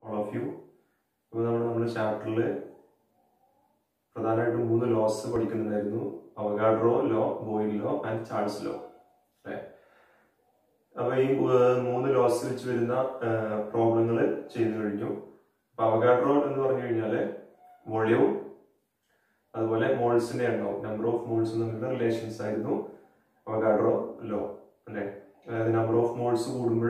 All of U അപ്പോൾ നമ്മൾ നമ്മുടെ ചാപ്റ്ററിൽ പ്രധാനമായിട്ടും മൂന്ന് ലോസ് പഠിക്കുന്നുണ്ടായിരുന്നു Avogadro law Boyle law and Charles law അല്ലേ അപ്പൊ ഈ ഏർ, മൂന്ന് ലോസ് വെച്ച് വരുന്ന പ്രോബ്ലങ്ങൾ ചെയ്തു കഴിഞ്ഞു അപ്പൊ അവഗാഡ്രോ എന്ന് പറഞ്ഞു കഴിഞ്ഞാല് വോള്യവും അതുപോലെ മോൾസിന്റെ എണ്ണവും നമ്പർ ഓഫ് മോൾസ് തമ്മിലുള്ള റിലേഷൻസ് ആയിരുന്നു അവഗാഡ്രോ ലോ അല്ലെ അതായത് നമ്പർ ഓഫ് മോൾസ് കൂടുമ്പോൾ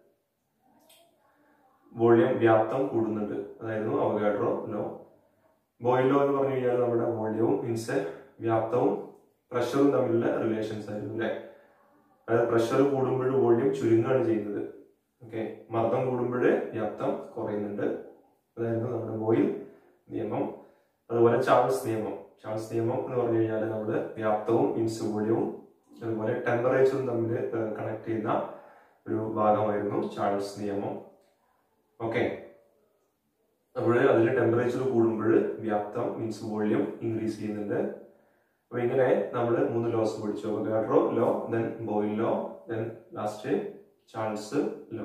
വോള്യം വ്യാപ്തം കൂടുന്നുണ്ട് അതായിരുന്നു അവഗാഡ്രോ ലോ ബോയിൽ ലോ എന്ന് പറഞ്ഞു കഴിഞ്ഞാൽ നമ്മുടെ വോള്യവും മീൻസ് വ്യാപ്തവും പ്രഷറും തമ്മിലുള്ള റിലേഷൻസ് ആയിരുന്നു അല്ലെ അതായത് പ്രഷർ കൂടുമ്പോൾ വോള്യം ചുരുങ്ങുകയാണ് ചെയ്യുന്നത് ഓക്കെ മർദ്ദം കൂടുമ്പോൾ വ്യാപ്തം കുറയുന്നുണ്ട് അതായിരുന്നു നമ്മുടെ ബോയിൽ നിയമം അതുപോലെ ചാൾസ് നിയമം ചാൾസ് നിയമം എന്ന് പറഞ്ഞു കഴിഞ്ഞാൽ നമ്മൾ വ്യാപ്തവും മീൻസ് വോള്യവും അതുപോലെ ടെമ്പറേച്ചറും തമ്മിൽ കണക്ട് ചെയ്യുന്ന ഒരു ഭാഗമായിരുന്നു ചാൾസ് നിയമം ഓക്കെ അപ്പോൾ അതിൽ ടെമ്പറേച്ചർ കൂടുമ്പോൾ വ്യാപ്തം മീൻസ് വോള്യം ഇൻക്രീസ് ചെയ്യുന്നുണ്ട് അപ്പൊ ഇങ്ങനെ നമ്മൾ മൂന്ന് ലോസ് പഠിച്ചു Avogadro law then Boyle law then last Charles law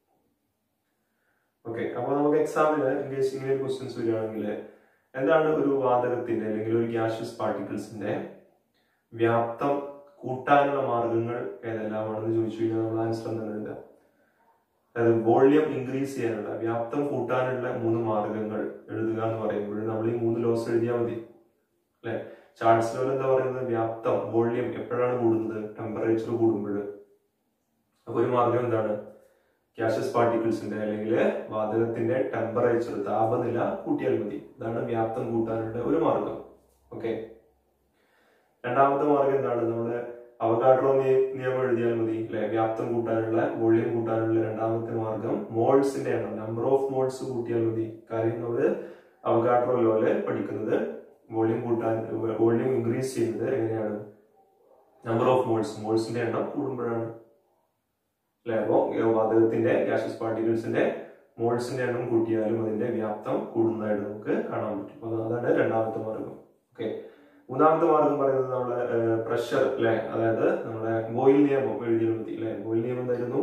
okay അപ്പൊ നമുക്ക് എക്സാമിന് ഇംഗ്ലീഷ് ഇങ്ങനെ ക്വസ്റ്റ്യൻസ് വരികയാണെങ്കിൽ എന്താണ് ഒരു വാതകത്തിന്റെ അല്ലെങ്കിൽ ഒരു ഗ്യാഷ്യസ് പാർട്ടിക്കിൾസിന്റെ വ്യാപ്തം കൂട്ടാനുള്ള മാർഗങ്ങൾ ഏതെല്ലാമാണെന്ന് ചോദിച്ചു കഴിഞ്ഞാൽ നമ്മൾ ആൻസർ എന്താണ് എഴുതുക അതായത് വോള്യം ഇൻക്രീസ് ചെയ്യാനുള്ള വ്യാപ്തം കൂട്ടാനുള്ള മൂന്ന് മാർഗങ്ങൾ എഴുതുക എന്ന് പറയുമ്പോൾ നമ്മൾ ഈ മൂന്ന് ലോസ് എഴുതിയാൽ മതി അല്ലെ ചാൾസ് ലോൽ എന്താ പറയുന്നത് വ്യാപ്തം വോള്യം എപ്പോഴാണ് കൂടുന്നത് ടെമ്പറേച്ചർ കൂടുമ്പോൾ അപ്പൊ ഒരു മാർഗം എന്താണ് ഗ്യാസസ് പാർട്ടിക്കിൾസിന്റെ അല്ലെങ്കിൽ വാതകത്തിന്റെ ടെമ്പറേച്ചർ താപനില കൂട്ടിയാൽ മതി ഇതാണ് വ്യാപ്തം കൂട്ടാനുള്ള ഒരു മാർഗം ഓക്കെ രണ്ടാമത്തെ മാർഗം എന്താണ് നമ്മള് അവഗാഡ്രോ നിയ- നിയമം എഴുതിയാൽ മതി അല്ലെ വ്യാപ്തം കൂട്ടാനുള്ള വോള്യം കൂട്ടാനുള്ള രണ്ടാമത്തെ മാർഗം മോൾസിന്റെ എണ്ണം നമ്പർ ഓഫ് മോൾസ് കൂട്ടിയാൽ മതി കാര്യം നമ്മള് അവഗാഡ്രോ ലോല് പഠിക്കുന്നത് വോള്യം കൂട്ടാൻ വോള്യം ഇൻക്രീസ് ചെയ്യുന്നത് എങ്ങനെയാണ് നമ്പർ ഓഫ് മോൾസ് മോൾസിന്റെ എണ്ണം കൂടുമ്പോഴാണ് അല്ലെ അപ്പോ വാതകത്തിന്റെ ഗ്യാസസ് പാർട്ടിക്കിൾസിന്റെ മോൾസിന്റെ എണ്ണം കൂട്ടിയാലും അതിന്റെ വ്യാപ്തം കൂടുന്നതായിട്ട് നമുക്ക് കാണാൻ പറ്റും അപ്പൊ അതാണ് രണ്ടാമത്തെ മാർഗം ഓക്കെ മൂന്നാമത്തെ മാർഗം പറയുന്നത് നമ്മളെ പ്രഷർ അല്ലെ അതായത് നമ്മളെ ബോയിൽ നിയമം എഴുതിയാൽ മതി അല്ലെ ബോയിൽ നിയമം എന്തായിരുന്നു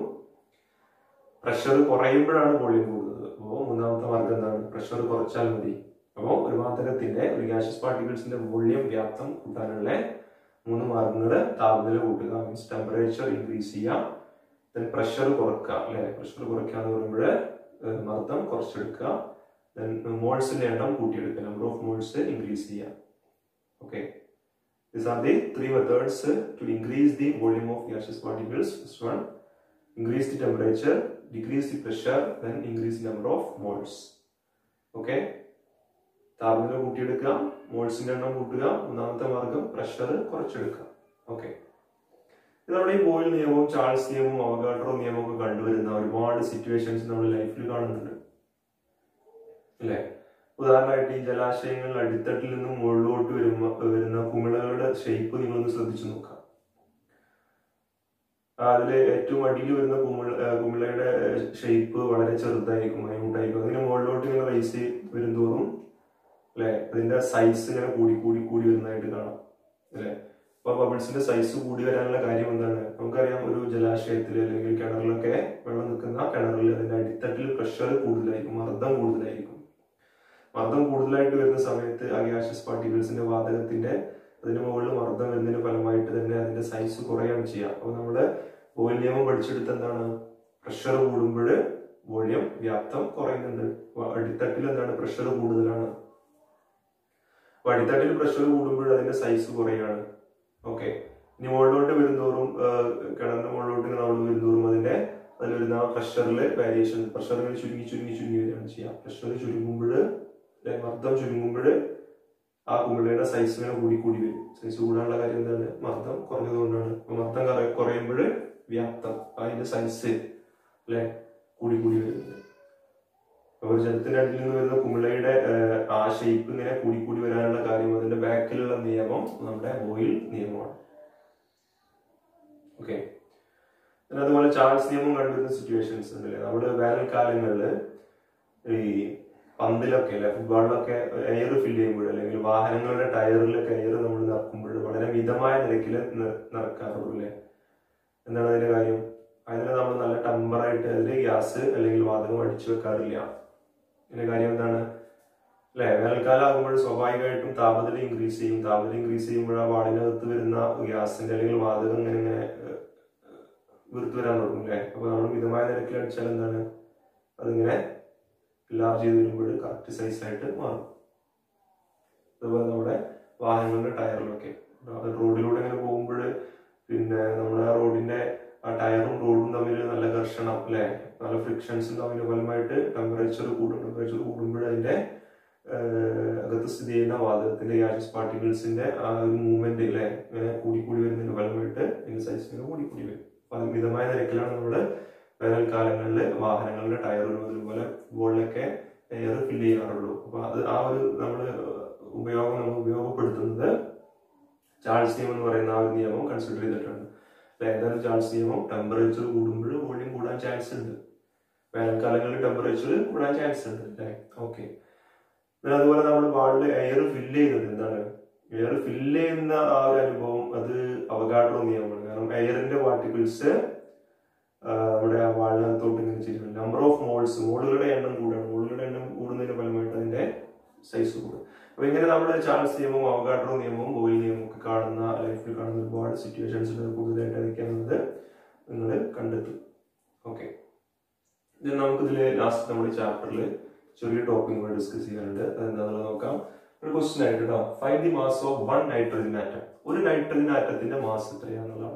പ്രഷർ കുറയുമ്പോഴാണ് വോള്യം കൂടുന്നത് അപ്പോൾ മൂന്നാമത്തെ മാർഗം എന്താണ് പ്രഷർ കുറച്ചാൽ മതി അപ്പോൾ ഒരു വാതകത്തിന്റെ ഒരു ഗ്യാസസ് പാർട്ടിക്കിൾസിന്റെ വോള്യം വ്യാപ്തം കൂട്ടാനുള്ള മൂന്ന് മാർഗങ്ങൾ താപനില കൂട്ടുക മീൻസ് ടെമ്പറേച്ചർ ഇൻക്രീസ് ചെയ്യുക ദെൻ പ്രഷർ കുറക്കുക അല്ലെ പ്രഷർ കുറയ്ക്കുക എന്ന് പറയുമ്പോൾ മർദ്ദം കുറച്ചെടുക്കുക ദെൻ മോൾസിന്റെ എണ്ണം കൂട്ടിയെടുക്കുക നമ്പർ ഓഫ് മോൾസ് ഇൻക്രീസ് ചെയ്യുക okay These are the three methods uh, to increase the volume of gaseous particles. First one, increase the temperature, decrease the pressure, then increase the number of moles. Okay? താപനില കൂട്ടിയെടുക്കുക മോൾസിന്റെ എണ്ണം കൂട്ടുക മൂന്നാമത്തെ മാർഗം pressure കുറച്ചെടുക്കുക okay ഇത് നമ്മുടെ ഈ boil നിയമവും Charles നിയമവും അവഗാഡ്രോ നിയമവും ഒക്കെ കണ്ടുവരുന്ന ഒരുപാട് സിറ്റുവേഷൻസ് നമ്മൾ ലൈഫിൽ കാണുന്നുണ്ട് അല്ലേ ഉദാഹരണമായിട്ട് ഈ ജലാശയങ്ങളിൽ അടിത്തട്ടിൽ നിന്നും മുകളിലോട്ട് വരുമ്പോ വരുന്ന കുമിളകളുടെ ഷേപ്പ് നിങ്ങളൊന്ന് ശ്രദ്ധിച്ചു നോക്കാം ആ, അതില് ഏറ്റവും അടിയിൽ വരുന്ന കുമിള ആ, കുമിളയുടെ ഷേപ്പ് വളരെ ചെറുതായിരിക്കും മൈന്യൂട്ടായിരിക്കും അതിന് മുകളിലോട്ട് ഇങ്ങനെ റൈസ് വരുന്തോറും അല്ലെ അതിന്റെ സൈസ് ഇങ്ങനെ കൂടി കൂടി കൂടി വരുന്നതായിട്ട് കാണാം അല്ലെ അപ്പൊ ബബിൾസിന്റെ സൈസ് കൂടി വരാനുള്ള കാര്യം എന്താണ് നമുക്കറിയാം ഒരു ജലാശയത്തിൽ അല്ലെങ്കിൽ കിണറിലൊക്കെ വെള്ളം നിൽക്കുന്ന കിണറിൽ അതിന്റെ അടിത്തട്ടിൽ പ്രഷർ കൂടുതലായിരിക്കും മർദ്ദം കൂടുതലായിരിക്കും മർദ്ദം കൂടുതലായിട്ട് വരുന്ന സമയത്ത് ആ ഗ്യാസസ് പാർട്ടിക്കിൾസിന്റെ വാതകത്തിന്റെ അതിന് മുകളിൽ മർദ്ദം വരുന്നതിന് ഫലമായിട്ട് തന്നെ അതിന്റെ സൈസ് കുറയാണ് ചെയ്യുക അപ്പൊ നമ്മുടെ ബോയിൽ നിയമം പഠിച്ചെടുത്ത് എന്താണ് പ്രഷർ കൂടുമ്പോൾ വോള്യം വ്യാപ്തം കുറയുന്നുണ്ട് വ- അടിത്തട്ടിൽ എന്താണ് പ്രഷർ കൂടുതലാണ് അപ്പൊ അടിത്തട്ടിൽ പ്രഷർ കൂടുമ്പോൾ അതിന്റെ സൈസ് കുറയാണ് ഓക്കെ ഇനി മുകളിലോട്ട് വരുന്തോറും ആ, കിണറിന്റെ മുകളിലോട്ട് ഇങ്ങനെ നമ്മൾ വരുന്തോറും അതിന്റെ അതിൽ വരുന്ന പ്രഷറിൽ വേരിയേഷൻ പ്രഷർ ഇങ്ങനെ ചുരുങ്ങി ചുരുങ്ങി ചുരുങ്ങി വരികയാണ് ചെയ്യുക പ്രഷർ ചുരുങ്ങുമ്പോൾ മർദ്ദം ചുരുങ്ങുമ്പോൾ ആ കുമിളയുടെ സൈസ് ഇങ്ങനെ കൂടി കൂടി വരും സൈസ് കൂടാനുള്ള കാര്യം എന്താണ് മർദ്ദം കുറഞ്ഞതുകൊണ്ടാണ് അപ്പൊ മർദ്ദം കുറ- കുറയുമ്പോൾ വ്യാപ്തം അതിന്റെ സൈസ് അല്ലെ കൂടി കൂടി വരുന്നുണ്ട് അപ്പൊ ഒരു ജലത്തിന്റെ അടിയിൽ നിന്ന് വരുന്ന കുമിളയുടെ ഏഹ്, ആ ഷേപ്പ് ഇങ്ങനെ കൂടി കൂടി വരാനുള്ള കാര്യം അതിന്റെ ബാക്കിലുള്ള നിയമം നമ്മുടെ ബോയിൽ നിയമമാണ് ഓക്കെ പിന്നെ അതുപോലെ ചാൾസ് നിയമം കണ്ടുവരുന്ന സിറ്റുവേഷൻസ് ഉണ്ടല്ലേ നമ്മള് വേനൽക്കാലങ്ങളില് ഈ പന്തിലൊക്കെ അല്ലെ ഫുട്ബോളിലൊക്കെ എയർ ഫില്ല് ചെയ്യുമ്പോൾ അല്ലെങ്കിൽ വാഹനങ്ങളുടെ ടയറിലൊക്കെ എയർ നമ്മൾ നിറക്കുമ്പോൾ വളരെ മിതമായ നിരക്കിൽ നിറക്കാറുള്ളൂ അല്ലേ എന്താണ് അതിന്റെ കാര്യം അതിൽ നമ്മൾ നല്ല ടെമ്പറായിട്ട് അതിൽ ഗ്യാസ് അല്ലെങ്കിൽ വാതകം അടിച്ചു വെക്കാറില്ല ഇതിന്റെ കാര്യം എന്താണ് അല്ലെ വേനൽക്കാലം ആകുമ്പോൾ സ്വാഭാവികമായിട്ടും താപനില ഇൻക്രീസ് ചെയ്യും താപനില ഇൻക്രീസ് ചെയ്യുമ്പോൾ ആ വാളിനകത്ത് വരുന്ന ഗ്യാസിന്റെ അല്ലെങ്കിൽ വാതകം ഇങ്ങനെ ഇങ്ങനെ ഏഹ്, വീർത്ത് വരാൻ തുടങ്ങും അല്ലെ അപ്പൊ നമ്മൾ മിതമായ നിരക്കിൽ അടിച്ചാൽ എന്താണ് അതിങ്ങനെ ലാർജ് ചെയ്ത് വരുമ്പോൾ കറക്റ്റ് സൈസ് ആയിട്ട് മാറും അതുപോലെ നമ്മുടെ വാഹനങ്ങളുടെ ടയറിലൊക്കെ അത് റോഡിലൂടെ ഇങ്ങനെ പോകുമ്പോൾ പിന്നെ നമ്മുടെ ആ റോഡിന്റെ ആ ടയറും റോഡും തമ്മിൽ നല്ല ഘർഷണം അല്ലെ നല്ല ഫ്രിക്ഷൻസും തമ്മിൽ ഫലമായിട്ട് ടെമ്പറേച്ചർ കൂടും ടെമ്പറേച്ചർ കൂടുമ്പോൾ അതിന്റെ ഏഹ്, അകത്ത് സ്ഥിതി ചെയ്യുന്ന വാതകത്തിന്റെ ഗ്യാസസ് പാർട്ടിക്കിൾസിന്റെ ആ ഒരു മൂവ്മെന്റ് അല്ലെ ഇങ്ങനെ കൂടി കൂടി വരുന്നതിന്റെ ഫലമായിട്ട് ഇതിന്റെ സൈസ് ഇങ്ങനെ കൂടി കൂടി വരും അപ്പൊ അത് മിതമായ നിരക്കിലാണ് നമ്മൾ വേനൽക്കാലങ്ങളിൽ വാഹനങ്ങളുടെ ടയറുകളും അതുപോലെ ഫുട്ബോളിലൊക്കെ എയർ ഫില്ല് ചെയ്യാറുള്ളൂ അപ്പൊ അത് ആ ഒരു നമ്മൾ ഉപയോഗം നമ്മൾ ഉപയോഗപ്പെടുത്തുന്നത് ചാൾസ് നിയമം എന്ന് പറയുന്ന ആ ഒരു നിയമം കൺസിഡർ ചെയ്തിട്ടുണ്ട് അപ്പൊ ഏതായാലും ചാൾസ് നിയമം ടെമ്പറേച്ചർ കൂടുമ്പോൾ വോളിയം കൂടാൻ ചാൻസ് ഉണ്ട് വേനൽക്കാലങ്ങളിൽ ടെമ്പറേച്ചർ കൂടാൻ ചാൻസ് ഉണ്ട് അല്ലേ ഓക്കെ അതുപോലെ നമ്മൾ വാളിൽ എയർ ഫില്ല് ചെയ്യുന്നത് എന്താണ് എയർ ഫില്ല് ചെയ്യുന്ന ആ ഒരു അനുഭവം അത് അവഗാഡ്രോ നിയമമാണ് കാരണം എയറിന്റെ പാർട്ടിക്കിൾസ് നമ്മുടെ ആ വാളിനകത്തോട്ട് ഇങ്ങനെ ചെയ്തിട്ടുണ്ട് നമ്പർ ഓഫ് മോൾസ് മോളുകളുടെ എണ്ണം കൂടുകയാണ് മോളുകളുടെ എണ്ണം കൂടുന്നതിന്റെ ഫലമായിട്ട് അതിന്റെ സൈസ് കൂടും അപ്പൊ ഇങ്ങനെ നമ്മൾ ചാൾസ് നിയമവും അവഗാഡ്രോ നിയമവും ബോയിൽ നിയമവും ഒക്കെ കാണുന്ന ലൈഫിൽ കാണുന്ന ഒരുപാട് സിറ്റുവേഷൻസിൽ കൂടുതലായിട്ട് അതൊക്കെയാണെന്നത് നിങ്ങൾ കണ്ടെത്തും ഓക്കെ ഇത് നമുക്കിതിൽ ലാസ്റ്റ് നമ്മുടെ ചാപ്റ്ററിൽ ചെറിയ ടോപ്പിക് കൂടെ ഡിസ്കസ് ചെയ്യാനുണ്ട് അതെന്താണെന്നുള്ളത് നോക്കാം ഒരു ക്വസ്റ്റ്യൻ ആയിട്ട് കേട്ടോ find the mass of one nitrogen atom ഒരു നൈട്രജൻ ആറ്റത്തിന്റെ മാസ് എത്രയാണെന്നുള്ളതാണ്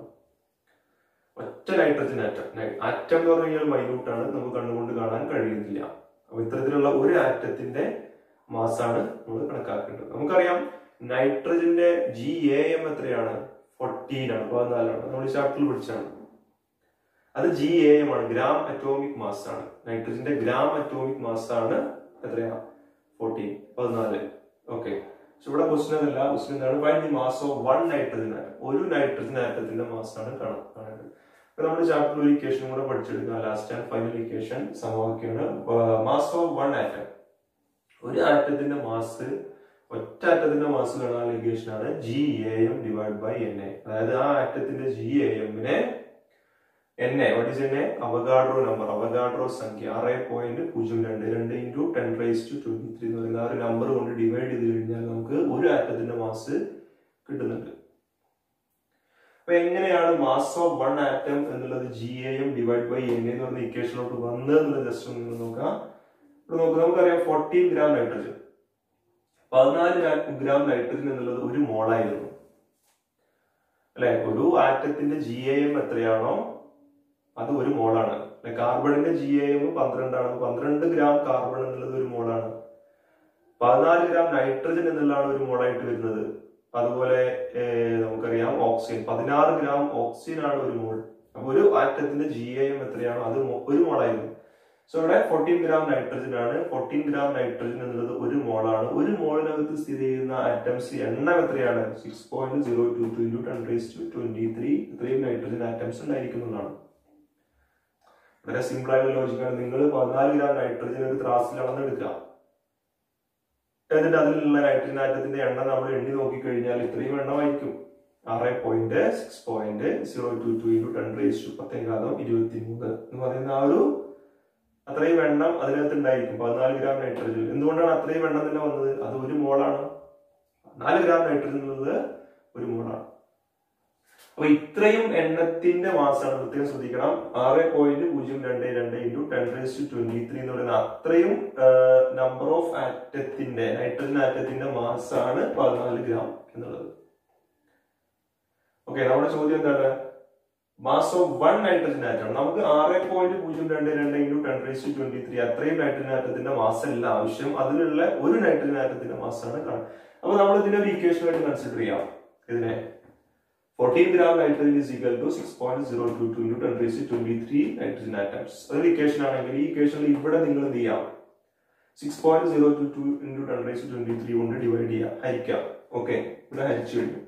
ഒറ്റ നൈട്രജൻ ആറ്റം ആറ്റം എന്ന് പറഞ്ഞു കഴിഞ്ഞാൽ മൈന്യൂട്ട് ആണ് നമുക്ക് കണ്ണുകൊണ്ട് കാണാൻ കഴിയുന്നില്ല അപ്പൊ ഇത്തരത്തിലുള്ള ഒരു ആറ്റത്തിന്റെ മാസാണ് നമ്മൾ കണക്കാക്കേണ്ടത് നമുക്കറിയാം നൈട്രജന്റെ ജി എ എം എത്രയാണ് ഫോർട്ടീൻ ആണ് പതിനാലാണ് നമ്മൾ ഈ ചാപ്റ്ററിൽ പഠിച്ചാണ് അത് ജി എ എം ആണ് ഗ്രാം അറ്റോമിക് മാസ് ആണ് നൈട്രജന്റെ ഗ്രാം അറ്റോമിക് മാസ് ആണ് എത്രയാ ഫോർട്ടീൻ പതിനാല് ഓക്കെ പക്ഷെ ഇവിടെ ക്വസ്റ്റൻ അതല്ല ക്വസ്റ്റൻ എന്താണ് find the mass of one nitrogen atom ഒരു നൈട്രജൻ ആറ്റത്തിന്റെ മാസ് ആണ് കാണാൻ കാണേണ്ടത് അപ്പൊ നമ്മൾ ചാപ്റ്റർ ഒരു ഇക്വേഷൻ കൂടെ പഠിച്ചെടുക്കുക ലാസ്റ്റ് ആൻഡ് ഫൈനൽ ഇക്വേഷൻ സമവാക്യമാണ് മാസ് ഓഫ് വൺ ആറ്റം ഒരു ആറ്റത്തിന്റെ മാസ് ഒറ്റ ആറ്റത്തിന്റെ മാസ് കാണാനുള്ള ഇക്വേഷൻ ആണ് G A M divide by N A അതായത് ആ ആറ്റത്തിന്റെ ജി എ എമ്മിനെ N A what is N A Avogadro number Avogadro സംഖ്യ ആറ് പോയിന്റ് പൂജ്യം രണ്ട് രണ്ട് into ten raise to twenty three എന്ന് പറയുന്ന ആ ഒരു നമ്പർ കൊണ്ട് ഡിവൈഡ് ചെയ്ത് കഴിഞ്ഞാൽ നമുക്ക് ഒരു ആറ്റത്തിന്റെ മാസ് കിട്ടുന്നുണ്ട് അപ്പൊ എങ്ങനെയാണ് മാസ് ഓഫ് വൺ ആറ്റം എന്നുള്ളത് G A M divide by N എന്ന് പറഞ്ഞ ഇക്വേഷനിലോട്ട് വന്നത് എന്നുള്ളത് ജസ്റ്റ് ഒന്ന് നിങ്ങൾ നോക്കാം ഇവിടെ നോക്കുക നമുക്കറിയാം ഫോർട്ടീൻ ഗ്രാം നൈട്രജൻ പതിനാല് ഗ്രാം നൈട്രജൻ എന്നുള്ളത് ഒരു മോളായിരുന്നു അല്ലെ ഒരു ആറ്റത്തിന്റെ ജി എ എം എത്രയാണോ അത് ഒരു മോളാണ് കാർബണിന്റെ ജി എ എം പന്ത്രണ്ടാണ് പന്ത്രണ്ട് ഗ്രാം കാർബൺ എന്നുള്ളത് ഒരു മോളാണ് പതിനാല് ഗ്രാം നൈട്രജൻ എന്നുള്ളതാണ് ഒരു മോളായിട്ട് വരുന്നത് അതുപോലെ ഏർ, നമുക്കറിയാം ഓക്സിജൻ പതിനാറ് ഗ്രാം ഓക്സിജൻ ആണ് ഒരു മോൾ അപ്പൊ ഒരു ആറ്റത്തിന്റെ ജി എ എം എത്രയാണോ അത് മോ- ഒരു മോളായിരുന്നു സോ ഇവിടെ ഫോർട്ടീൻ ഗ്രാം നൈട്രജൻ ആണ് ഫോർട്ടീൻ ഗ്രാം നൈട്രജൻ എന്നുള്ളത് ഒരു മോളാണ് ഒരു മോളിനകത്ത് സ്ഥിതി ചെയ്യുന്ന ആറ്റംസ് എണ്ണം എത്രയാണ് six point zero two two into ten raise to twenty three ഇത്രയും നൈട്രജൻ ആറ്റംസ് ഉണ്ടായിരിക്കുന്നതാണ് വളരെ സിമ്പിൾ ആയിട്ടുള്ള ലോജിക്കാണ് നിങ്ങൾ പതിനാല് ഗ്രാം നൈട്രജൻ ഒരു ത്രാസിൽ അളന്നെടുക്കുക എന്നിട്ട് അതിലുള്ള നൈട്രജൻ ആറ്റത്തിന്റെ എണ്ണം നമ്മൾ എണ്ണി നോക്കിക്കഴിഞ്ഞാൽ ഇത്രയും എണ്ണമായിരിക്കും ആറ് point six point zero two two into ten raise to പത്തേകാലം ഇരുപത്തി മൂന്ന് എന്ന് പറയുന്ന ആ ഒരു അത്രയും എണ്ണം അതിനകത്ത് ഉണ്ടായിരിക്കും പതിനാല് ഗ്രാം നൈട്രജൻ എന്തുകൊണ്ടാണ് അത്രയും എണ്ണം തന്നെ വന്നത് അത് ഒരു മോളാണ് നാല് ഗ്രാം നൈട്രജൻ എന്നുള്ളത് ഒരു മോളാണ് അപ്പൊ ഇത്രയും എണ്ണത്തിന്റെ മാസാണ് പ്രത്യേകം ശ്രദ്ധിക്കണം ആറ് പോയിന്റ് പൂജ്യം രണ്ട് രണ്ട് into ten raise to twenty three എന്ന് പറയുന്ന അത്രയും നമ്പർ ഓഫ് ആറ്റത്തിന്റെ നൈട്രജൻ ആറ്റത്തിന്റെ മാസാണ് പതിനാല് ഗ്രാം എന്നുള്ളത് ഓക്കെ നമ്മുടെ ചോദ്യം എന്താണ് mass of one nitrogen atom നമുക്ക് ആറ് പോയിന്റ് പൂജ്യം രണ്ട് രണ്ട് into ten raise to twenty three അത്രയും നൈട്രജൻ ആറ്റത്തിന്റെ മാസം അല്ല ആവശ്യം അതിലുള്ള ഒരു നൈട്രജൻ ആറ്റത്തിന്റെ മാസമാണ് കാണുന്നത് അപ്പൊ നമ്മൾ ഇതിനെ ഒരു ഇക്വേഷൻ ആയിട്ട് കൺസിഡർ ചെയ്യാം ഇതിനെ fourteen gram nitrogen is equal to six point zero two two into ten raise twenty three nitrogen atoms അതൊരു ഇക്വേഷൻ ആണെങ്കിൽ ഈ ഇക്വേഷനിൽ ഇവിടെ നിങ്ങൾ എന്ത് ചെയ്യാം six point zero two two into ten raise twenty three കൊണ്ട് ഡിവൈഡ് ചെയ്യാം ഹരിക്കാം ഓക്കെ ഇവിടെ ഹരിച്ചു കഴിഞ്ഞു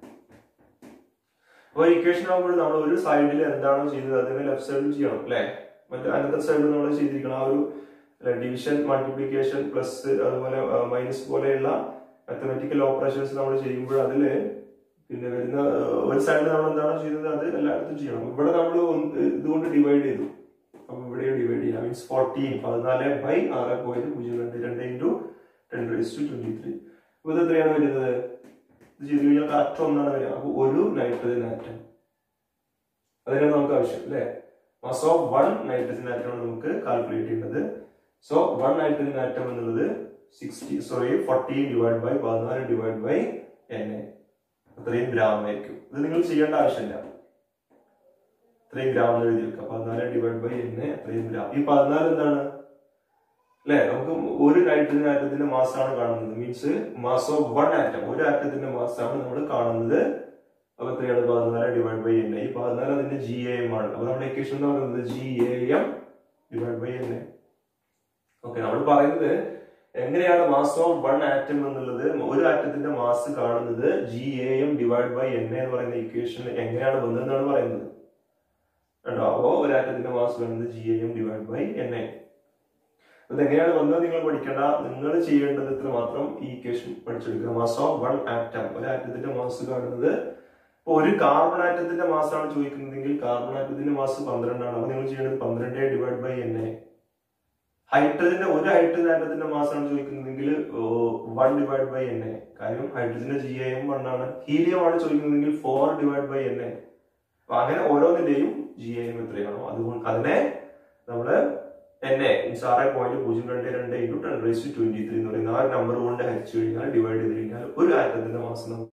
അപ്പൊ ഇക്വേഷൻ ആകുമ്പോൾ നമ്മൾ ഒരു സൈഡിൽ എന്താണോ ചെയ്തത് അതിനെ ലെഫ്റ്റ് സൈഡിൽ ചെയ്യണം അല്ലെ മറ്റേ അനന്തർ സൈഡിൽ നമ്മൾ ചെയ്തിരിക്കണം ആ ഒരു ഡിവിഷൻ മൾട്ടിപ്ലിക്കേഷൻ പ്ലസ് അതുപോലെ മൈനസ് പോലെയുള്ള മാത്തമെറ്റിക്കൽ ഓപ്പറേഷൻസ് നമ്മൾ ചെയ്യുമ്പോൾ അതില് പിന്നെ വരുന്ന ഏഹ്, ഒരു സൈഡിൽ നമ്മൾ എന്താണോ ചെയ്തത് അത് എല്ലായിടത്തും ചെയ്യണം ഇവിടെ നമ്മൾ ഇതുകൊണ്ട് ഡിവൈഡ് ചെയ്തു അപ്പൊ ഇവിടെ ഡിവൈഡ് ചെയ്യാം മീൻസ് ഫോർട്ടീൻ പതിനാല് ബൈ ആറ് പോയിന്റ് പൂജ്യം രണ്ട് രണ്ട് into ten raise to twenty three അപ്പൊ ഇത് എത്രയാണ് വരുന്നത് ഇത് ചെയ്ത് കഴിഞ്ഞാൽ കറക്റ്റ് ഒന്നാണ് വരിക അപ്പൊ ഒരു നൈട്രജൻ ആറ്റം അതിനാണ് നമുക്ക് ആവശ്യം അല്ലേ mass of one nitrogen atom ആണ് നമുക്ക് കാൽക്കുലേറ്റ് ചെയ്യേണ്ടത് സോ വൺ നൈട്രജൻ ആറ്റം എന്നുള്ളത് sixty sorry fourteen divide by പതിനാല് ഡിവൈഡ് ബൈ എൻ എ അത്രയും ഗ്രാം ആയിരിക്കും ഇത് നിങ്ങൾ ചെയ്യേണ്ട ആവശ്യമില്ല ഇത്രയും ഗ്രാം എന്ന് എഴുതി വെക്കാം പതിനാല് ഡിവൈഡ് ബൈ എൻ എ അത്രയും ഗ്രാം ഈ പതിനാല് എന്താണ് അല്ലെ നമുക്ക് ഒരു നൈട്രജൻ ആറ്റത്തിന്റെ മാസാണ് കാണുന്നത് means mass of one atom ഒരു ആറ്റത്തിന്റെ മാസാണ് നമ്മൾ കാണുന്നത് അപ്പൊ എത്രയാണ് പതിനാല് ഡിവൈഡ് ബൈ എൻ എ ഈ പതിനാല് അതിന്റെ ജി എ എം ആണ് അപ്പൊ നമ്മുടെ ഇക്വേഷൻ എന്ന് പറയുന്നത് G A M divide by N A okay നമ്മൾ പറയുന്നത് എങ്ങനെയാണ് മാസ് ഓഫ് വൺ ആറ്റം എന്നുള്ളത് ഒരു ആറ്റത്തിന്റെ മാസ് കാണുന്നത് G A M divide by N എന്ന് പറയുന്ന ഇക്വേഷൻ എങ്ങനെയാണ് വന്നതെന്നാണ് പറയുന്നത് കണ്ടോ അപ്പോ ഒരു ആറ്റത്തിന്റെ മാസ് കാണുന്നത് G A M divide by N A അത് എങ്ങനെയാണ് വന്നത് നിങ്ങൾ പഠിക്കേണ്ട നിങ്ങൾ ചെയ്യേണ്ടത് ഇത്ര മാത്രം ഈ ഇക്വേഷൻ പഠിച്ചെടുക്കുക മാസ് ഓഫ് വൺ ആറ്റം ഒരു ആറ്റത്തിന്റെ മാസ് കാണുന്നത് ഇപ്പൊ ഒരു കാർബൺ ആറ്റത്തിന്റെ മാസാണ് ചോദിക്കുന്നതെങ്കിൽ കാർബൺ ആറ്റത്തിന്റെ മാസ് പന്ത്രണ്ടാണ് അപ്പൊ നിങ്ങൾ ചെയ്യേണ്ടത് പന്ത്രണ്ട് ഡിവൈഡ് ബൈ എൻ എ ഹൈഡ്രജന്റെ ഒരു ഹൈഡ്രജൻ ആറ്റത്തിന്റെ മാസാണ് ചോദിക്കുന്നതെങ്കിൽ one divide by N A കാര്യം ഹൈഡ്രജന്റെ ജി എം വൺ ആണ് ഹീലിയം ആണ് ചോദിക്കുന്നതെങ്കിൽ four divide by N A അപ്പൊ അങ്ങനെ ഓരോന്നിന്റെയും ജി എം എത്രയാണോ അതുകൊണ്ട് അതിനെ നമ്മള് എൻ എ മീൻസ് ആറ് പോയിന്റ് പൂജ്യം രണ്ട് രണ്ട് into ten raise twenty three എന്ന് പറയുന്ന ആ നമ്പർ കൊണ്ട് ഹരിച്ചു കഴിഞ്ഞാൽ ഡിവൈഡ് ചെയ്ത് കഴിഞ്ഞാൽ ഒരു ആറ്റത്തിന്റെ മാസം നമുക്ക്